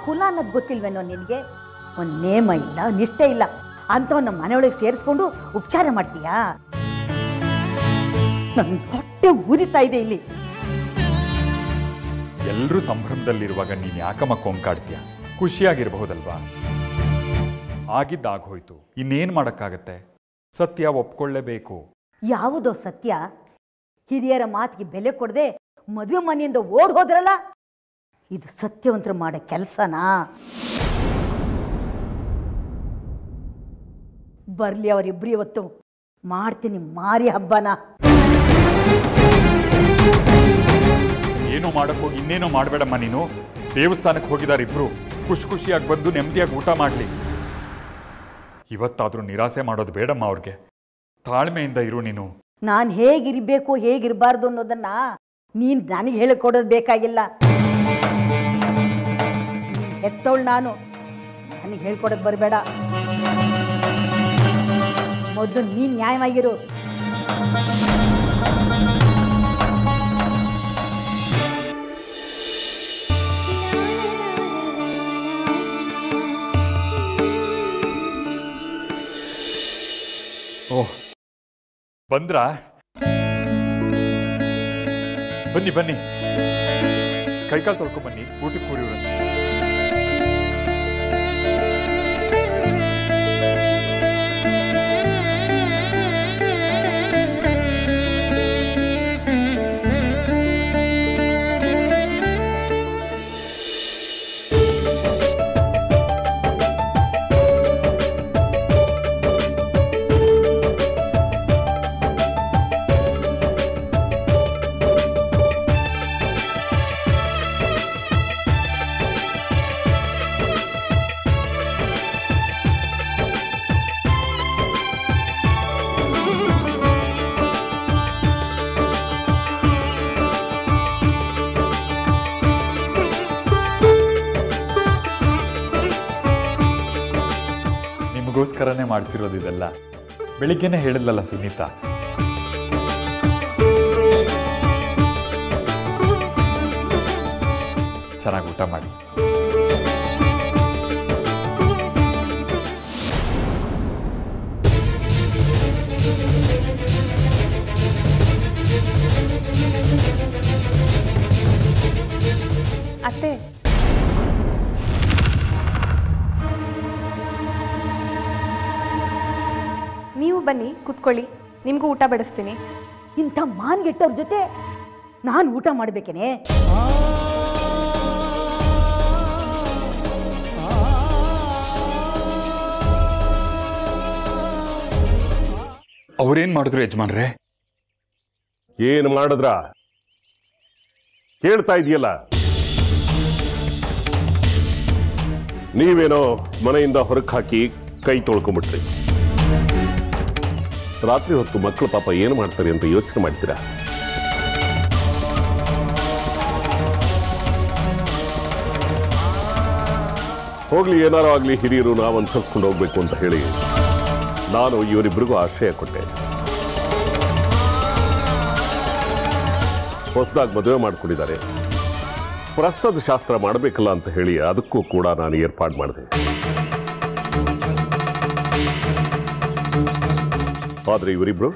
ಕುಲ ಅನ್ನೋದು ಗೊತ್ತಿಲ್ವೇನೋ ನಿನಗೆ ಒಂದು ನೇಮ ಇಲ್ಲ ನಿಷ್ಠೆ ಇಲ್ಲ ಅಂಥವ್ ನಮ್ಮ ಮನೆಯೊಳಗೆ ಸೇರಿಸ್ಕೊಂಡು ಉಪಚಾರ ಮಾಡ್ತೀಯಾ ನನ್ನ ಹೊಟ್ಟೆ ಉರಿತಾ ಇದೆ ಇಲ್ಲಿ ಎಲ್ಲರೂ ಸಂಭ್ರಮದಲ್ಲಿರುವಾಗ ನೀನು ಯಾಕಮ್ಮ ಕೊಂಕಾಡ್ತೀಯ ಖುಷಿಯಾಗಿರಬಹುದಲ್ವಾ ಆಗಿದ್ದಾಗೋಯ್ತು ಇನ್ನೇನು ಮಾಡೋಕ್ಕಾಗತ್ತೆ ಸತ್ಯ ಒಪ್ಕೊಳ್ಳೇಬೇಕು ಯಾವುದೋ ಸತ್ಯ ಹಿರಿಯರ ಮಾತಿಗೆ ಬೆಲೆ ಕೊಡದೆ ಮದುವೆ ಮನೆಯಿಂದ ಓಡ್ ಹೋದ್ರಲ್ಲ ಇದು ಸತ್ಯವಂತರು ಮಾಡೋ ಕೆಲಸನಾ ಬರ್ಲಿ ಅವರಿಬ್ರು ಇವತ್ತು ಮಾಡ್ತೀನಿ ಮಾರಿ ಹಬ್ಬನ ಏನೋ ಮಾಡಕ್ ಹೋಗಿ ಇನ್ನೇನೋ ಮಾಡಬೇಡಮ್ಮ ನೀನು ದೇವಸ್ಥಾನಕ್ಕೆ ಹೋಗಿದ್ದಾರೆ ಇಬ್ರು ಖುಷಿ ಖುಷಿಯಾಗಿ ಬಂದು ನೆಮ್ಮದಿಯಾಗಿ ಊಟ ಮಾಡಲಿ ಇವತ್ತಾದ್ರೂ ನಿರಾಸೆ ಮಾಡೋದು ಬೇಡಮ್ಮ ಅವ್ರಿಗೆ ತಾಳ್ಮೆಯಿಂದ ಇರು ನೀನು ನಾನು ಹೇಗಿರಬೇಕು ಹೇಗಿರಬಾರ್ದು ಅನ್ನೋದನ್ನ ನೀನು ನನಗೆ ಹೇಳಿಕೊಡೋದು ಬೇಕಾಗಿಲ್ಲ ಹೆತ್ತವಳು ನಾನು ನನಗೆ ಹೇಳ್ಕೊಡೋದು ಬರಬೇಡ ಮೊದಲು ನೀನು ನ್ಯಾಯವಾಗಿರು ಓಹ್ ಬಂದ್ರಾ ಬನ್ನಿ ಬನ್ನಿ ಕೈಕಾಲು ತೊಳ್ಕೊಂಡ್ ಬನ್ನಿ ಊಟಕ್ಕೆ ಕೂರಿವ್ರಂತೆ ನಿಮಗೋಸ್ಕರನೇ ಮಾಡಿಸಿರೋದು ಇದೆಲ್ಲ ಬೆಳಿಗ್ಗೆನೆ ಹೇಳಿದ್ಲಲ್ಲ ಸುನೀತಾ ಚೆನ್ನಾಗಿ ಊಟ ಮಾಡಿ ಅತ್ತೆ ನೀವು ಬನ್ನಿ ಕುತ್ಕೊಳ್ಳಿ ನಿಮಗೂ ಊಟ ಬಡಿಸ್ತೀನಿ ಇಂಥ ಮಾನ್ಗೆಟ್ಟವ್ರ ಜೊತೆ ನಾನು ಊಟ ಮಾಡ್ಬೇಕೇನೆ ಅವ್ರೇನ್ ಮಾಡಿದ್ರು ಯಜಮಾನ್ರೆ ಏನು ಮಾಡಿದ್ರ ಕೇಳ್ತಾ ಇದೆಯಲ್ಲ ನೀವೇನೋ ಮನೆಯಿಂದ ಹೊರಗೆ ಹಾಕಿ ಕೈ ತೊಳ್ಕೊಂಬಿಟ್ರಿ ರಾತ್ರಿ ಹೊತ್ತು ಮಕ್ಕಳು ಪಾಪ ಏನು ಮಾಡ್ತಾರೆ ಅಂತ ಯೋಚನೆ ಮಾಡ್ತೀರಾ ಹೋಗ್ಲಿ ಏನಾರೋ ಆಗ್ಲಿ ಹಿರಿಯರು ನಾವು ಅನ್ಸರ್ಸ್ಕೊಂಡು ಹೋಗ್ಬೇಕು ಅಂತ ಹೇಳಿ ನಾನು ಇವರಿಬ್ಬರಿಗೂ ಆಶ್ರಯ ಕೊಟ್ಟೆ ಹೊಸದಾಗಿ ಮದುವೆ ಮಾಡ್ಕೊಂಡಿದ್ದಾರೆ ಪ್ರಸ್ತದ ಶಾಸ್ತ್ರ ಮಾಡಬೇಕಲ್ಲ ಅಂತ ಹೇಳಿ ಅದಕ್ಕೂ ಕೂಡ ನಾನು ಏರ್ಪಾಡು ಮಾಡಿದೆ ಆದ್ರೆ ಇವರಿಬ್ರು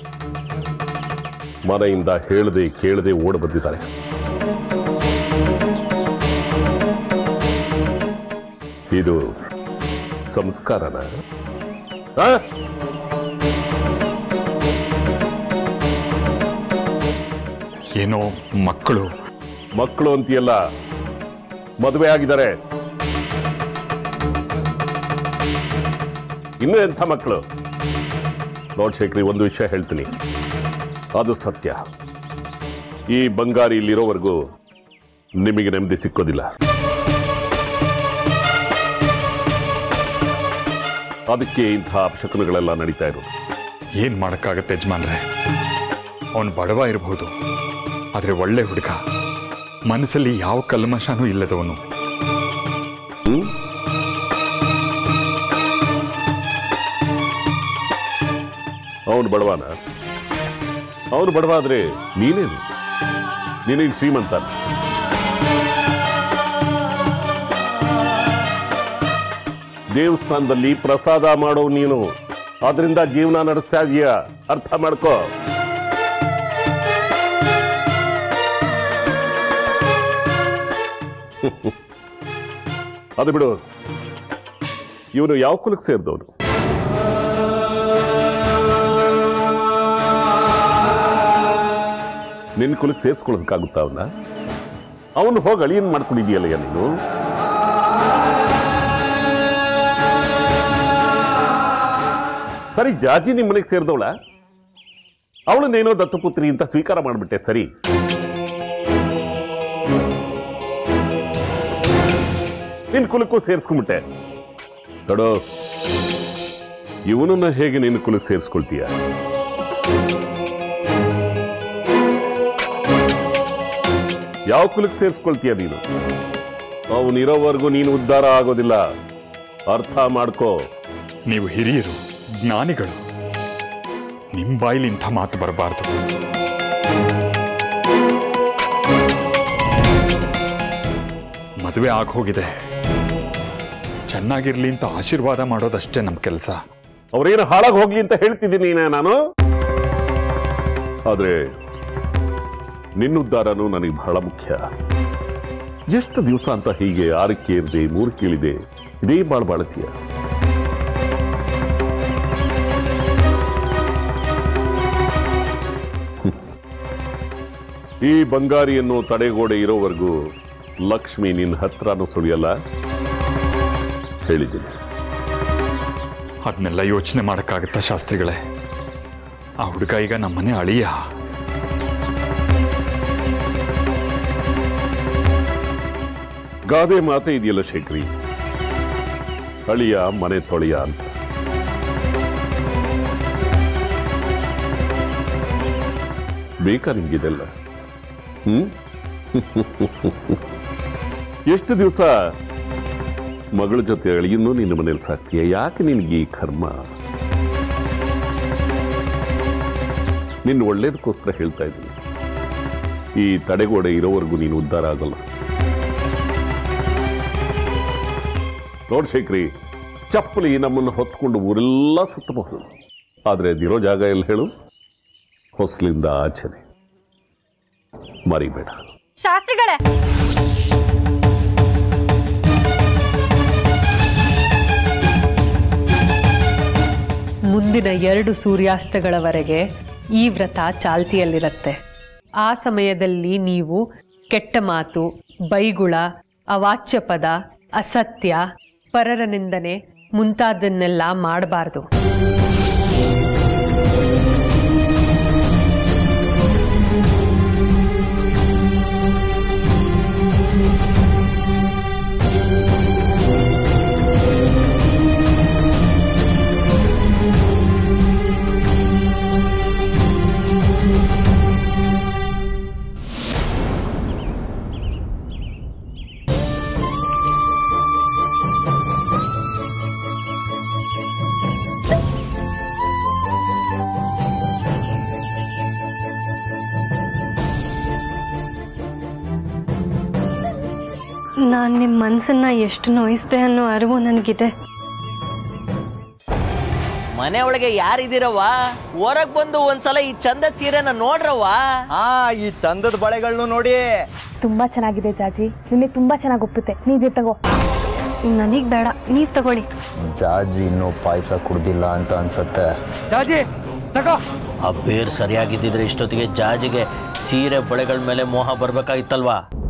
ಮನೆಯಿಂದ ಹೇಳದೆ ಕೇಳದೆ ಓಡ ಬಂದಿದ್ದಾರೆ ಇದು ಸಂಸ್ಕಾರನ ಆ? ಏನೋ ಮಕ್ಕಳು ಮಕ್ಕಳು ಅಂತೀಯಲ್ಲ ಮದುವೆ ಆಗಿದ್ದಾರೆ ಇನ್ನೂ ಎಂಥ ಮಕ್ಕಳು ನೋಡ್ ಶೇಖರಿ ಒಂದು ವಿಷಯ ಹೇಳ್ತೀನಿ ಅದು ಸತ್ಯ ಈ ಬಂಗಾರಿ ಇಲ್ಲಿರೋವರೆಗೂ ನಿಮಗೆ ನೆಮ್ಮದಿ ಸಿಕ್ಕೋದಿಲ್ಲ ಅದಕ್ಕೆ ಇಂಥ ಅಪಶಕನಗಳೆಲ್ಲ ನಡೀತಾ ಇರೋದು ಏನ್ ಮಾಡಕ್ಕಾಗತ್ತೆ ಯಜಮಾನ್ರೆ ಅವನು ಬಡವ ಇರಬಹುದು ಆದ್ರೆ ಒಳ್ಳೆ ಹುಡುಗ ಮನಸ್ಸಲ್ಲಿ ಯಾವ ಕಲ್ಮಶನೂ ಇಲ್ಲದವನು ಹ್ಮ್ ಅವನು ಬಡವನ ಅವನು ಬಡವ ಆದ್ರೆ ನೀನೇನು ನೀನೇನು ಶ್ರೀಮಂತ ದೇವಸ್ಥಾನದಲ್ಲಿ ಪ್ರಸಾದ ಮಾಡೋ ನೀನು ಅದರಿಂದ ಜೀವನ ನಡೆಸ್ತಾ ಇದೀಯ ಅರ್ಥ ಮಾಡ್ಕೋ ಅದು ಬಿಡು ಇವನು ಯಾವ ಕುಲಕ್ಕೆ ಸೇರಿದವನು ನಿನ್ನ ಕುಲಕ್ಕೆ ಸೇರಿಸ್ಕೊಳ್ಳೋದಕ್ಕಾಗುತ್ತಾ ಅವನ್ನ ಅವನು ಹೋಗಿ ಅಳಿಯನ್ ಮಾಡ್ಕೊಂಡಿದೀಯಲ್ಲ ನೀನು ಸರಿ ಜಾಜಿ ನಿಮ್ಮ ಮನೆಗೆ ಸೇರಿದವಳ ಅವಳನ್ನೇನೋ ದತ್ತಪುತ್ರಿ ಅಂತ ಸ್ವೀಕಾರ ಮಾಡಿಬಿಟ್ಟೆ ಸರಿ ನಿನ್ ಕುಲಕ್ಕೂ ಸೇರಿಸ್ಕೊಂಡ್ಬಿಟ್ಟೆ ತಡೋ ಇವನನ್ನ ಹೇಗೆ ನಿನ್ನ ಕುಲಕ್ಕೆ ಸೇರಿಸ್ಕೊಳ್ತೀಯ ಯಾವ ಕುಲಕ್ಕೆ ಸೇರಿಸ್ಕೊಳ್ತೀಯ ನೀನು ಅವನಿರೋವರೆಗೂ ನೀನು ಉದ್ಧಾರ ಆಗೋದಿಲ್ಲ ಅರ್ಥ ಮಾಡ್ಕೋ ನೀವು ಹಿರಿಯರು ಜ್ಞಾನಿಗಳು ನಿಮ್ಮ ಬಾಯಿಲಿ ಇಂಥ ಮಾತು ಬರಬಾರ್ದು ಮದುವೆ ಆಗೋಗಿದೆ ಚೆನ್ನಾಗಿರ್ಲಿ ಅಂತ ಆಶೀರ್ವಾದ ಮಾಡೋದಷ್ಟೇ ನಮ್ಮ ಕೆಲಸ ಅವ್ರೇನು ಹಾಳಾಗಿ ಹೋಗ್ಲಿ ಅಂತ ಹೇಳ್ತಿದ್ದೀನಿ ನಾನು ಆದ್ರೆ ನಿನ್ನ ಉದ್ಧಾರನೂ ನನಗೆ ಬಹಳ ಮುಖ್ಯ ಎಷ್ಟು ದಿವಸ ಅಂತ ಹೀಗೆ ಆರಕ್ಕೆ ಇರದೆ ಮೂರು ಕೀಳಿದೆ ಇದೇ ಬಾಳ್ ಬಾಳತೀಯ ಹ್ಮ್. ಈ ಬಂಗಾರಿಯನ್ನು ತಡೆಗೋಡೆ ಇರೋವರೆಗೂ ಲಕ್ಷ್ಮಿ ನಿನ್ನ ಹತ್ರನೂ ಸುಳಿಯಲ್ಲ ಹೇಳಿದ್ದೀನಿ ಅದನ್ನೆಲ್ಲ ಯೋಚನೆ ಮಾಡೋಕ್ಕಾಗತ್ತಾ ಶಾಸ್ತ್ರಿಗಳೇ ಆ ಹುಡುಗ ಈಗ ನಮ್ಮನೆ ಅಳಿಯ ಗಾದೆ ಮಾತೆ ಇದೆಯಲ್ಲ ಶೇಖರಿ ಅಳಿಯ ಮನೆ ತೊಳೆಯ ಅಂತ ಬೇಕಾ ನಿಮ್ಗಿದೆಲ್ಲ ಹ್ಮ್ ಎಷ್ಟು ದಿವಸ ಮಗಳ ಜೊತೆ ಅಳಿಯನ್ನು ನಿನ್ನ ಮನೇಲಿ ಸಾಕ್ತೀಯ ಯಾಕೆ ನಿನಗೆ ಈ ಕರ್ಮ ನಿನ್ನ ಒಳ್ಳೇದಕ್ಕೋಸ್ಕರ ಹೇಳ್ತಾ ಇದ್ದೀನಿ ಈ ತಡೆಗೋಡೆ ಇರೋವರೆಗೂ ನೀನು ಉದ್ಧಾರ ಆಗಲ್ಲ ನೋಡ್ ಶೇಖರಿ ಚಪ್ಪಲಿ ನಮ್ಮನ್ನು ಹೊತ್ಕೊಂಡು ಊರೆಲ್ಲ ಸುತ್ತಬಹುದು ಆದರೆ ಅದಿರೋ ಜಾಗ ಎಲ್ಲ ಹೇಳು ಹೊಸಲಿಂದ ಆಚೆನೆ ಮರಿಬೇಡ ಶಾಸ್ತ್ರಿಗಳೇ ಮುಂದಿನ ಎರಡು ಸೂರ್ಯಾಸ್ತಗಳವರೆಗೆ ಈ ವ್ರತ ಚಾಲ್ತಿಯಲ್ಲಿರುತ್ತೆ ಆ ಸಮಯದಲ್ಲಿ ನೀವು ಕೆಟ್ಟ ಮಾತು ಬೈಗುಳ ಅವಾಚ್ಯ ಪದ ಅಸತ್ಯ ಪರರ ನಿಂದನೆ ಮುಂತಾದನ್ನೆಲ್ಲ ಮಾಡಬಾರ್ದು ನಾನು ನಿಮ್ಮ ಮನಸ್ಸನ್ನ ಎಷ್ಟು ನೋಯಿಸ್ದೆ ಅನ್ನೋ ಅರಿವು ನನಗಿದೆ ಮನೆ ಒಳಗೆ ಯಾರಿದ್ದೀರವ್ವ ಹೊರಗ್ ಬಂದು ಒಂದ್ಸಲ ಈ ಚಂದದ ಸೀರೆನ ನೋಡ್ರವ್ವ ಹಾ ಈ ಚಂದದ ಬಳೆಗಳನ್ನು ನೋಡಿ ತುಂಬಾ ಚೆನ್ನಾಗಿದೆ ಜಾಜಿ ನಿಮಗೆ ತುಂಬಾ ಚೆನ್ನಾಗಿ ಒಪ್ಪುತ್ತೆ ನೀವೇ ತಗೋ ನನಗೆ ಬೇಡ ನೀವು ತಗೊಳ್ಳಿ ಜಾಜಿ ಇನ್ನೂ ಪಾಯಸ ಕುಡ್ದಿಲ್ಲ ಅಂತ ಅನ್ಸತ್ತೆ ಆ ಬೇರ್ ಸರಿಯಾಗಿದ್ದಿದ್ರೆ ಇಷ್ಟೊತ್ತಿಗೆ ಜಾಜಿಗೆ ಸೀರೆ ಬಳೆಗಳ ಮೇಲೆ ಮೋಹ ಬರ್ಬೇಕಾಗಿತ್ತಲ್ವಾ